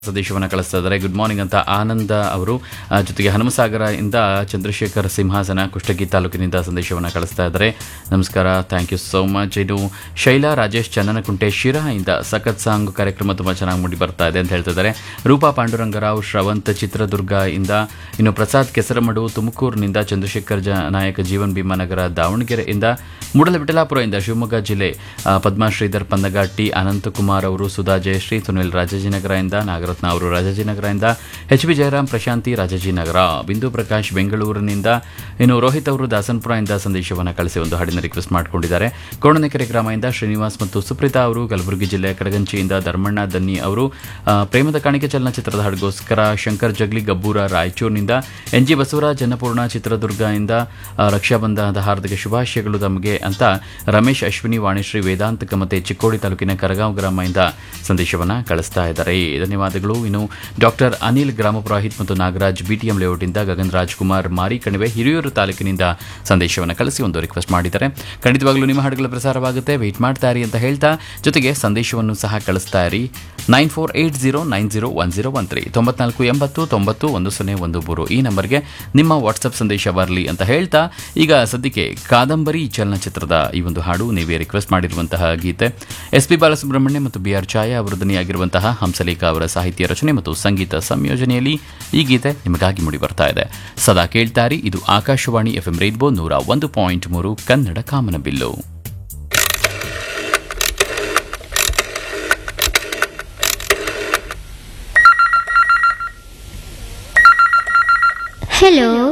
ಸಂದೇಶವನ್ನು ಕಳಿಸ್ತಾ ಇದ್ದಾರೆ ಗುಡ್ ಮಾರ್ನಿಂಗ್ ಅಂತ ಆನಂದ ಅವರು ಆ, ಜೊತೆಗೆ ಹನುಮಸಾಗರ ಇಂದ ಚಂದ್ರಶೇಖರ್ ಸಿಂಹಾಸನ ಕುಷ್ಟಗಿ ತಾಲೂಕಿನಿಂದ ಸಂದೇಶವನ್ನು ಕಳಿಸ್ತಾ ಇದ್ದಾರೆ ನಮಸ್ಕಾರ ಥ್ಯಾಂಕ್ ಯು ಸೋ ಮಚ್ ಇದು ಶೈಲಾ ರಾಜೇಶ್ ಚನ್ನನಕುಂಟೆ ಶಿರಾ ಇಂದ ಸಖತ್ ಸಾಂಗ್ ಕಾರ್ಯಕ್ರಮ ತುಂಬ ಚೆನ್ನಾಗಿ ಮೂಡಿ ಬರ್ತಾ ಇದೆ ಅಂತ ಹೇಳ್ತಿದ್ದಾರೆ ರೂಪಾ ಪಾಂಡುರಂಗರಾವ್ ಶ್ರವಂತ್ ಚಿತ್ರದುರ್ಗ ಇಂದ ಇನ್ನು ಪ್ರಸಾದ್ ಕೆಸರಮಡು ತುಮಕೂರಿನಿಂದ ಚಂದ್ರಶೇಖರ್ ಜ ನಾಯಕ ಜೀವನ್ ಭೀಮಾನಗರ ದಾವಣಗೆರೆಯಿಂದ ಮೂಡಲಬಿಟಲಾಪುರದಿಂದ ಶಿವಮೊಗ್ಗ ಜಿಲ್ಲೆ ಆ, ಪದ್ಮಾ ಶ್ರೀಧರ್ ಪಂದಗ ಟಿ ಅನಂತಕುಮಾರ್ ಅವರು ಸುಧಾ ಜಯಶ್ರೀ ಸುನಿಲ್ ರಾಜಾಜಿನಗರದಿಂದ ನಾಗರತ್ನ ಅವರು ರಾಜಾಜಿನಗರದಿಂದ ಎಚ್ ಬಿ ಜಯರಾಮ್ ಪ್ರಶಾಂತಿ ರಾಜಾಜಿನಗರ ಬಿಂದು ಪ್ರಕಾಶ್ ಬೆಂಗಳೂರಿನಿಂದ ಇನ್ನು ರೋಹಿತ್ ಅವರು ದಾಸನ್ಪುರದಿಂದ ಸಂದೇಶವನ್ನು ಕಳಿಸಿ ಒಂದು ಹಾಡಿನ ರಿಕ್ವೆಸ್ಟ್ ಮಾಡಿಕೊಂಡಿದ್ದಾರೆ ಕೋಣನೆಕೆರೆ ಗ್ರಾಮದಿಂದ ಶ್ರೀನಿವಾಸ್ ಮತ್ತು ಸುಪ್ರೀತಾ ಅವರು ಕಲಬುರಗಿ ಜಿಲ್ಲೆಯ ಕಡಗಂಚಿಯಿಂದ ಧರ್ಮಣ್ಣ ದನ್ನಿ ಅವರು ಆ, ಪ್ರೇಮದ ಕಾಣಿಕೆ ಚಲನಚಿತ್ರದ ಹಾಡಿಗೋಸ್ಕರ ಶಂಕರ್ ಜಗ್ಲಿ ಗಬ್ಬೂರ ರಾಯಚೂರಿನಿಂದ ಎನ್ ಜಿ ಬಸವರಾಜ್ ಅನ್ನಪೂರ್ಣ ಚಿತ್ರದುರ್ಗ ಇಂದ ಆ, ರಕ್ಷಾಬಂಧನದ ಹಾರ್ದಿಕ ಶುಭಾಶಯಗಳು ತಮಗೆ ಅಂತ ರಮೇಶ್ ಅಶ್ವಿನಿ ವಾಣಿಶ್ರೀ ವೇದಾಂತ ಕಮತೆ ಚಿಕ್ಕೋಡಿ ತಾಲೂಕಿನ ಕರಗಾಂವ್ ಗ್ರಾಮದಿಂದ ಸಂದೇಶವನ್ನು ಕಳಿಸ್ತಾ ಇದ್ದಾರೆ ಧನ್ಯವಾದಗಳು ಇನ್ನು ಡಾಕ್ಟರ್ ಅನಿಲ್ ಗ್ರಾಮಪುರೋಹಿತ್ ಮತ್ತು ನಾಗರಾಜ್ ಬಿಟಿಎಂ ಲೇಔಟಿಂದ ಗಗನ್ ರಾಜ್ಕುಮಾರ್ ಮಾರಿ ಕಣಿವೆ ಹಿರಿಯೂರು ತಾಲೂಕಿನಿಂದ ಸಂದೇಶವನ್ನು ಕಳಿಸಿ ಒಂದು ರಿಕ್ವೆಸ್ಟ್ ಮಾಡಿದ್ದಾರೆ ಖಂಡಿತವಾಗ್ಲೂ ನಿಮ್ಮ ಹಾಡುಗಳ ಪ್ರಸಾರವಾಗುತ್ತೆ ವೆಯ್ಟ್ ಮಾಡ್ತಾ ಇರಿ ಅಂತ ಹೇಳ್ತಾ ಜೊತೆಗೆ ಸಂದೇಶವನ್ನು ಸಹ ಕಳಿಸ್ತಾ ಇರಿ nine four eight zero nine zero one zero one three ತೊಂಬತ್ನಾಲ್ಕು ಎಂಬತ್ತು ತೊಂಬತ್ತು ಒಂದು ಸೊನ್ನೆ ಒಂದು ಮೂರು ಈ ನಂಬರ್ಗೆ ನಿಮ್ಮ ವಾಟ್ಸಪ್ ಸಂದೇಶ ಬರಲಿ ಅಂತ ಹೇಳ್ತಾ ಈಗ ಸದ್ಯಕ್ಕೆ ಕಾದಂಬರಿ ಚಲನಚಿತ್ರದ ಈ ಒಂದು ಹಾಡು ನೀವೇ ರಿಕ್ವೆಸ್ಟ್ ಮಾಡಿರುವಂತಹ ಗೀತೆ ಎಸ್ ಪಿ ಬಾಲಸುಬ್ರಹ್ಮಣ್ಯ ಮತ್ತು ಬಿ ಆರ್ ಛಾಯಾ ಅವರ ಧ್ವನಿಯಾಗಿರುವಂತಹ ಹಂಸಲೇಖ ಅವರ ಸಾಹಿತ್ಯ ರಚನೆ ಮತ್ತು ಸಂಗೀತ ಸಂಯೋಜನೆಯಲ್ಲಿ ಈ ಗೀತೆ ನಿಮಗಾಗಿ ಮೂಡಿ ಬರ್ತಾ ಇದೆ ಸದಾ ಕೇಳ್ತಾರಿ ಇದು ಆಕಾಶವಾಣಿ ಎಫ್ಎಂ ರೈನ್ಬೋ ನೂರ ಒಂದು ಪಾಯಿಂಟ್ ಮೂರು ಕನ್ನಡ ಕಾಮನಬಿಲ್ಲು Hello.